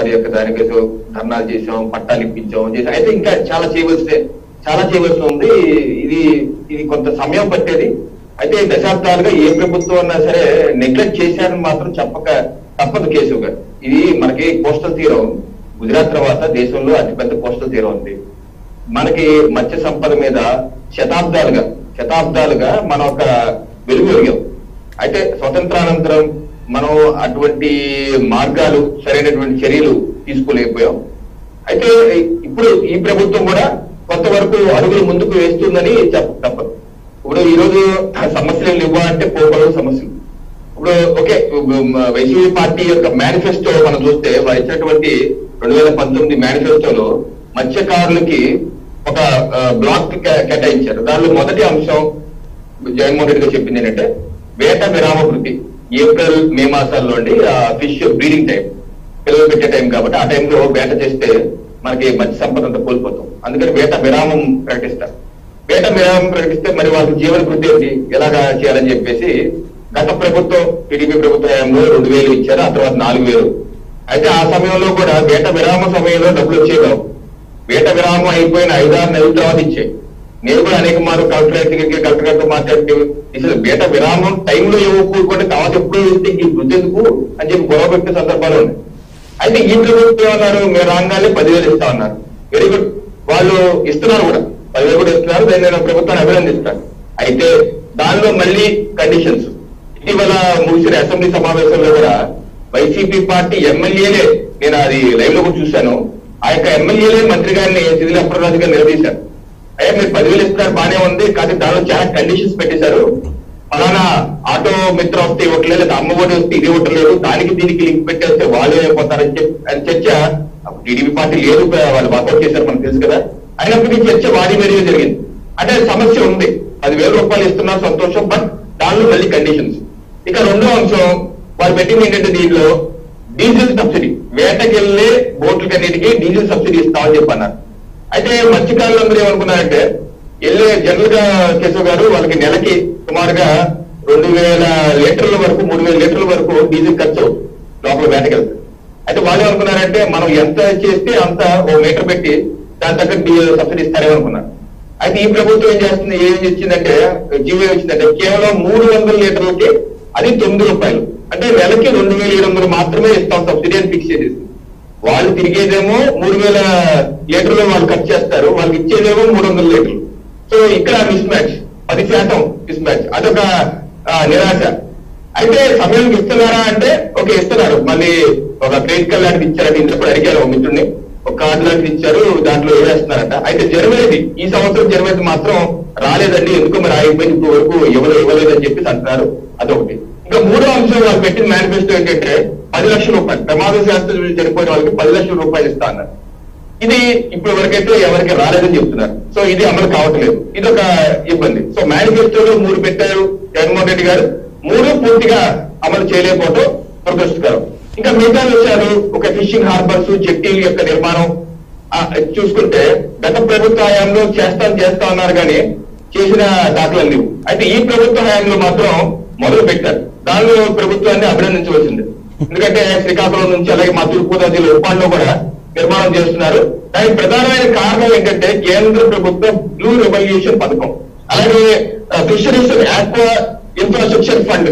గారి యొక్క దానికి ఏదో ధర్నాలు చేసాం పట్టాలు ఇప్పించాం చేసాం అయితే ఇంకా చాలా చేయవలసి చాలా చేయవలసి ఉంది ఇది ఇది కొంత సమయం పట్టేది అయితే దశాబ్దాలుగా ఏ ప్రభుత్వం అన్నా సరే నెగ్లెక్ట్ చేశారని మాత్రం చెప్పక తప్పదు కేశవ్ గారు ఇది మనకి కోస్టల్ తీరం గుజరాత్ తర్వాత దేశంలో అతిపెద్ద కోస్టల్ తీరం ఉంది మనకి మత్స్య సంపద మీద శతాబ్దాలుగా శతాబ్దాలుగా మనం ఒక వెలుగు వెలిగాం అయితే స్వతంత్రానంతరం మనం అటువంటి మార్గాలు సరైనటువంటి చర్యలు తీసుకోలేకపోయాం అయితే ఇప్పుడు ఈ ప్రభుత్వం కూడా కొంతవరకు అడుగులు ముందుకు వేస్తుందని చెప్ప తప్పదు ఇప్పుడు ఈ రోజు సమస్యలు లేవా అంటే పోకలు సమస్యలు ఇప్పుడు ఓకే వైసీపీ పార్టీ యొక్క మేనిఫెస్టో మనం చూస్తే వారు ఇచ్చినటువంటి రెండు వేల పంతొమ్మిది మేనిఫెస్టోలో మత్స్యకారులకి ఒక ఆ, బ్లాక్ కే- కేటాయించారు దానిలో మొదటి అంశం జగన్మోహన్ రెడ్డి గారు చెప్పింది ఏంటంటే వేట విరామ వృత్తి ఏప్రిల్ మే మాసాల్లో అండి ఫిష్ బ్రీడింగ్ టైం పిల్లలు పెట్టే టైం కాబట్టి ఆ టైంలో వేట చేస్తే మనకి మత్స్య సంపద అంతా కోల్పోతాం అందుకని వేట విరామం ప్రకటిస్తారు వేట విరామం ప్రకటిస్తే మరి వాళ్ళకి జీవన వృత్తి ఏంటి ఎలాగా చేయాలని చెప్పేసి గత ప్రభుత్వం టీడీపీ ప్రభుత్వ హయాంలో రెండు వేలు ఇచ్చారు ఆ తర్వాత నాలుగు వేలు అయితే ఆ సమయంలో కూడా వేట విరామ సమయంలో డబ్బులు వచ్చేవి కావు వేట విరామం అయిపోయిన ఐదారు నెలల తర్వాత ఇచ్చాయి నేను కూడా అనేక మార్లు కలెక్టర్ దగ్గరికి కలెక్టర్ గారితో మాట్లాడితే అసలు వేట విరామం టైంలో ఇవ్వకూడదు తర్వాత ఎప్పుడు ఇస్తే ఈ వృద్ధి ఎందుకు అని చెప్పి గొడవ పెట్టిన సందర్భాలు ఉన్నాయి అయితే ఈ ప్రభుత్వం ఏమన్నారు మీరు రాగానే పదివేలు ఇస్తా ఉన్నారు వెరీ గుడ్ వాళ్ళు ఇస్తున్నారు కూడా పదివేలు కూడా ఇస్తున్నారు దాన్ని నేను ప్రభుత్వాన్ని అభినందిస్తాను అయితే దానిలో మళ్ళీ కండిషన్స్ ఇటీవల ముగిసిన అసెంబ్లీ సమావేశంలో కూడా వైసీపీ పార్టీ ఎమ్మెల్యేలే నేను అది లైవ్ లో కూడా చూశాను ఆ యొక్క ఎమ్మెల్యేలే మంత్రి గారిని సిదిలి అప్రరాజు గారు నిలదీశారు అయ్యా మీరు పదివేలు ఇస్తున్నారు బానే ఉంది కానీ దానిలో చాలా కండిషన్స్ పెట్టేశారు ఫలానా ఆటో మిత్ర వస్తే ఇవ్వట్లేదు లేదా అమ్మఒడి వస్తే ఇది ఇవ్వట్లేదు దానికి దీనికి లింక్ పెట్టేస్తే వాళ్ళు అయిపోతారని చెప్పి అని చర్చ అప్పుడు టీడీపీ పార్టీ లేదు వాళ్ళు వాకౌట్ చేశారు మనకు తెలుసు కదా అయినప్పటికీ చర్చ వాడి వేడిగా జరిగింది అంటే సమస్య ఉంది పదివేల రూపాయలు ఇస్తున్నారు సంతోషం బట్ దానిలో మళ్ళీ కండిషన్స్ ఇక రెండో అంశం వాళ్ళు పెట్టింది ఏంటంటే దీంట్లో డీజిల్ సబ్సిడీ వేటకెళ్లే బోట్లకన్నిటికీ డీజిల్ సబ్సిడీ ఇస్తామని చెప్పి అన్నారు అయితే మత్స్యకారులు అందరూ ఏమనుకున్నారంటే వెళ్ళే జనరల్ గా కేశవ్ గారు వాళ్ళకి నెలకి సుమారుగా రెండు వేల లీటర్ల వరకు మూడు వేల లీటర్ల వరకు డీజిల్ ఖర్చు అవుతుంది లోపల వేటకెళ్తారు అయితే వాళ్ళు ఏమనుకున్నారంటే మనం ఎంత చేస్తే అంత ఓ మీటర్ పెట్టి దాని తగ్గ డీజిల్ సబ్సిడీ ఇస్తారేమో అనుకున్నారు అయితే ఈ ప్రభుత్వం ఏం చేస్తుంది ఏం ఇచ్చిందంటే జీవో ఇచ్చిందంటే కేవలం మూడు వందల లీటర్లకి అది తొమ్మిది రూపాయలు అంటే నెలకి రెండు వేల ఏడు వందలు మాత్రమే ఇస్తాం సబ్సిడీ అని ఫిక్స్ చేసేసి వాళ్ళు తిరిగేదేమో మూడు వేల లీటర్లు వాళ్ళు ఖర్చు చేస్తారు వాళ్ళకి ఇచ్చేదేమో మూడు వందల లీటర్లు సో ఇక్కడ మిస్ మ్యాచ్ పది శాతం మిస్ మ్యాచ్ అదొక ఆ, నిరాశ అయితే సమయానికి ఇస్తున్నారా అంటే ఓకే ఇస్తున్నారు మళ్ళీ ఒక క్రెడిట్ కార్డ్ లాంటిది ఇచ్చారంటే ఇంట్లో కూడా అడిగారు ఒక మిత్రుడిని ఒక కార్డు లాంటిది ఇచ్చారు దాంట్లో వేస్తున్నారంట అయితే జనవరిది ఈ సంవత్సరం జనవరిది మాత్రం రాలేదండి ఎందుకు మరి ఆగిపోయింది ఇప్పుడు వరకు ఇవ్వలేదు ఇవ్వలేదని చెప్పి అంటున్నారు అదొకటి ఇంకా మూడో అంశం వాళ్ళు పెట్టిన మేనిఫెస్టో ఏంటంటే పది లక్షల రూపాయలు ప్రమాద శాస్త్రం చనిపోయిన వాళ్ళకి పది లక్షల రూపాయలు ఇస్తా అన్నారు ఇది ఇప్పుడు వరకైతే ఎవరికి రాలేదని చెప్తున్నారు సో ఇది అమలు కావట్లేదు ఇది ఒక ఇబ్బంది సో మేనిఫెస్టోలో మూడు పెట్టారు జగన్మోహన్ రెడ్డి గారు మూడు పూర్తిగా అమలు చేయలేకపోవడం దురదృష్టకరం ఇంకా మిగతా విషయాలు ఒక ఫిషింగ్ హార్బర్స్ జెట్టీల యొక్క నిర్మాణం ఆ, చూసుకుంటే గత ప్రభుత్వ హయాంలో చేస్తాం చేస్తా ఉన్నారు కానీ చేసిన దాఖలాలు లేవు అయితే ఈ ప్రభుత్వ హయాంలో మాత్రం మొదలు పెట్టారు దానిలో ప్రభుత్వాన్ని అభినందించవలసింది ఎందుకంటే శ్రీకాకుళం నుంచి అలాగే మా తూర్పుగోదావరి జిల్లా ఉప్పాడులో కూడా నిర్మాణం చేస్తున్నారు దానికి ప్రధానమైన కారణం ఏంటంటే కేంద్ర ప్రభుత్వ బ్లూ రెవల్యూషన్ పథకం అలాగే ఫిషరీస్ ఆక్వా ఇన్ఫ్రాస్ట్రక్చర్ ఫండ్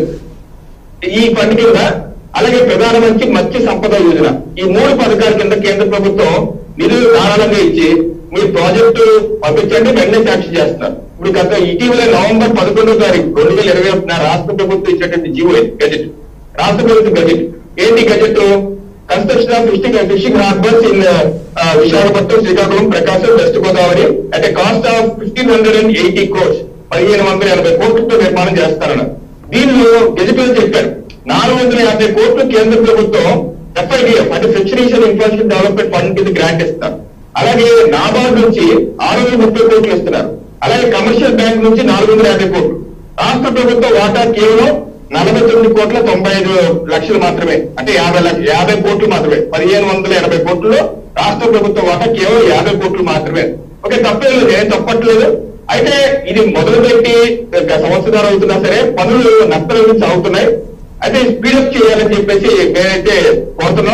ఈ ఫండ్ కింద అలాగే ప్రధానమంత్రి మత్స్య సంపద యోజన ఈ మూడు పథకాల కింద కేంద్ర ప్రభుత్వం నిధులు ధారాళంగా ఇచ్చి మీరు ప్రాజెక్టు పంపించండి వెంటనే శాంక్షన్ చేస్తున్నారు ఇప్పుడు గత ఇటీవల నవంబర్ పదకొండో తారీఖు రెండు వేల ఇరవై ఒకటిన రాష్ట్ర ప్రభుత్వం ఇచ్చినటువంటి జీవో గజెట్ రాష్ట్ర ప్రభుత్వ గజెట్ ఏంటి gazette construction of fishing fishing harbours in Visakhapatnam Srikakulam Prakasam West Godavari at cost of fifteen hundred and eighty crores పదిహేను వందల ఎనభై కోట్లతో నిర్మాణం చేస్తారన్నారు దీనిలో గెజిటల్ చెప్పారు నాలుగు వందల యాభై కోట్లు కేంద్ర ప్రభుత్వం ఎఫ్ఐడిఎఫ్ అంటే fisheries and infrastructure development fund కింద గ్రాంట్ ఇస్తారు అలాగే నాబార్డ్ నుంచి ఆరు వందల ముప్పై కోట్లు ఇస్తున్నారు అలాగే కమర్షియల్ బ్యాంక్ నుంచి నాలుగు వందల యాభై కోట్లు రాష్ట్ర ప్రభుత్వ వాటా కేవలం నలభై తొమ్మిది కోట్ల తొంభై ఐదు లక్షలు మాత్రమే అంటే యాభై లక్ష యాభై కోట్లు మాత్రమే పదిహేను వందల ఎనభై కోట్లలో రాష్ట్ర ప్రభుత్వ వాటా కేవలం యాభై కోట్లు మాత్రమే ఓకే తప్పేం లేదు ఏం తప్పట్లేదు అయితే ఇది మొదలుపెట్టి ఒక సంవత్సరాలు అవుతున్నా సరే పనులు నత్తల నుంచి అవుతున్నాయి అయితే స్పీడప్ చేయాలని చెప్పేసి మేమైతే కోరుతున్నాం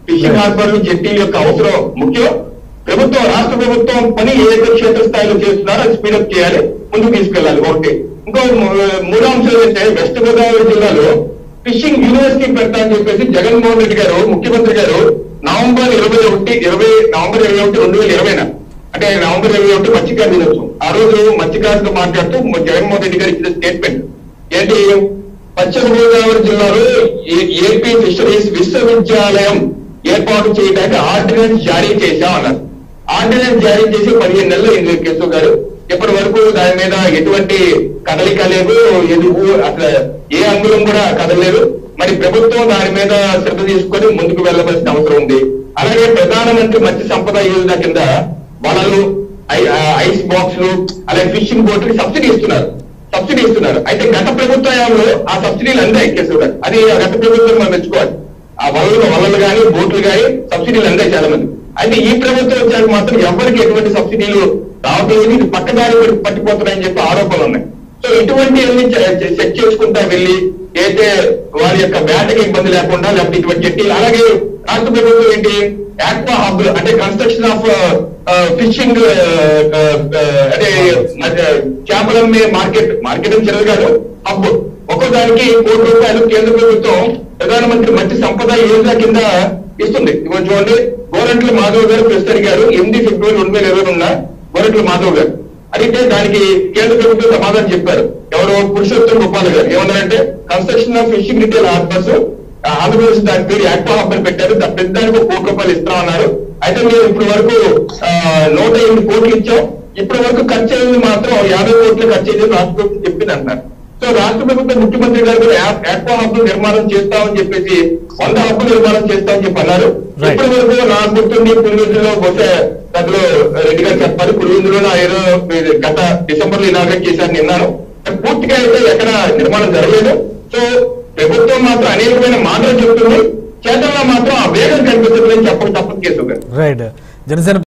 ఫిషింగ్ హార్బర్లు జెట్టీల యొక్క అవసరం ముఖ్యం ప్రభుత్వం రాష్ట్ర ప్రభుత్వం పని ఏదైతే క్షేత్రస్థాయిలో చేస్తున్నారో అది స్పీడప్ చేయాలి ముందుకు తీసుకెళ్ళాలి ఒకటి ఇంకో మూ- మూడో అంశం ఏంటంటే వెస్ట్ గోదావరి జిల్లాలో ఫిషింగ్ యూనివర్సిటీ పెడతా అని చెప్పేసి జగన్మోహన్ రెడ్డి గారు ముఖ్యమంత్రి గారు నవంబర్ ఇరవై ఒకటి ఇరవై నవంబర్ ఇరవై ఒకటి రెండు వేల ఇరవైన అంటే నవంబర్ ఇరవై ఒకటి మత్స్యకార దినోత్సవం ఆ రోజు మత్స్యకారులతో మాట్లాడుతూ జగన్మోహన్ రెడ్డి గారు ఇచ్చిన స్టేట్మెంట్ ఏంటి పశ్చిమ గోదావరి జిల్లాలో ఏ- ఏపీ ఫిషరీస్ విశ్వవిద్యాలయం ఏర్పాటు చేయడానికి ఆర్డినెన్స్ జారీ చేశామన్నారు ఆర్డినెన్స్ జారీ చేసి పదిహేను నెలలు అయింది కేశవ్ గారు ఇప్పటి వరకు దాని మీద ఎటువంటి కదలిక లేదు ఎదు అసలు ఏ అంగుళం కూడా కదలలేదు మరి ప్రభుత్వం దాని మీద శ్రద్ధ తీసుకొని ముందుకు వెళ్ళవలసిన అవసరం ఉంది అలాగే ప్రధానమంత్రి మత్స్య సంపద యోజన కింద వలలు ఐ- ఆ, ఐస్ బాక్సులు అలాగే ఫిషింగ్ బోట్లకి సబ్సిడీ ఇస్తున్నారు సబ్సిడీ ఇస్తున్నారు అయితే గత ప్రభుత్వ హయాంలో ఆ సబ్సిడీలు అందాయి కేశవ్ గారు అది ఆ గత ప్రభుత్వం మనం మెచ్చుకోవాలి ఆ వలలు వలలు కానీ బోట్లు కానీ సబ్సిడీలు అందాయి చాలా మంది అయితే ఈ ప్రభుత్వం వచ్చాక మాత్రం ఎవరికి ఎటువంటి సబ్సిడీలు రావట్లేదు ఇది పక్కదారి పట్టిపోతున్నాయని చెప్పి ఆరోపణలు ఉన్నాయి సో ఇటువంటి చెక్ చేసుకుంటా వెళ్ళి అయితే వారి యొక్క వేటకి ఇబ్బంది లేకుండా లేకపోతే ఇటువంటి చెట్టీలు అలాగే రాష్ట్ర ప్రభుత్వం ఏంటి యాక్వా హబ్ అంటే కన్స్ట్రక్షన్ ఆఫ్ ఫిషింగ్ అంటే మరి చేపల మీద మార్కెట్ మార్కెట్ అని చిన్నది కాదు హబ్ ఒక్కో దానికి కోటి రూపాయలు కేంద్ర ప్రభుత్వం ప్రధానమంత్రి మత్స్య సంపద యోజన కింద ఇస్తుంది ఇవ్వ చూడండి గోరంట్ల మాధవ్ గారు ప్రస్తుతానికి గారు ఎనిమిది ఫిబ్రవరి రెండు వేల ఇరవై ఉన్న గోరంట్ల మాధవ్ గారు అడిగితే దానికి కేంద్ర ప్రభుత్వం సమాధానం చెప్పారు ఎవరు పురుషోత్తం గోపాల్ గారు ఏమన్నారంటే construction of fishing retail harbours Andhra Pradesh దాని పేరు యాక్వా హబ్ అని పెట్టారు దా- ప్రతిదానికి ఒక కోటి రూపాయలు ఇస్తామన్నారు అయితే మేము ఇప్పటి వరకు ఆ, నూట ఎనిమిది కోట్లు ఇచ్చాం ఇప్పటి వరకు ఖర్చు అయింది మాత్రం యాభై కోట్లు ఖర్చు అయింది రాష్ట్ర ప్రభుత్వం చెప్పింది అంటున్నారు సో రాష్ట్ర ప్రభుత్వం ముఖ్యమంత్రి గారు కూడా యా- యాక్వా హబ్ నిర్మాణం చేస్తామని చెప్పేసి వంద హబ్బు నిర్మాణం చేస్తామని చెప్పి అన్నారు Right. ఇప్పటి వరకు నాకు గుర్తుంది పులివెందులో బహుశా అందులో రెడ్డి గారు చెప్పారు పులివెందులో నా ఏదో ఇది గత డిసెంబర్ లో ఇనాగ్రేట్ చేశాను నిన్నాను కానీ పూర్తిగా అయితే ఎక్కడ నిర్మాణం జరగలేదు సో ప్రభుత్వం మాత్రం అనేకమైన మాటలు చెప్తుంది చేతల్లో మాత్రం ఆ వేగం కనిపించదని చెప్పక తప్పదు కేసు గారు రైట్ జనసేన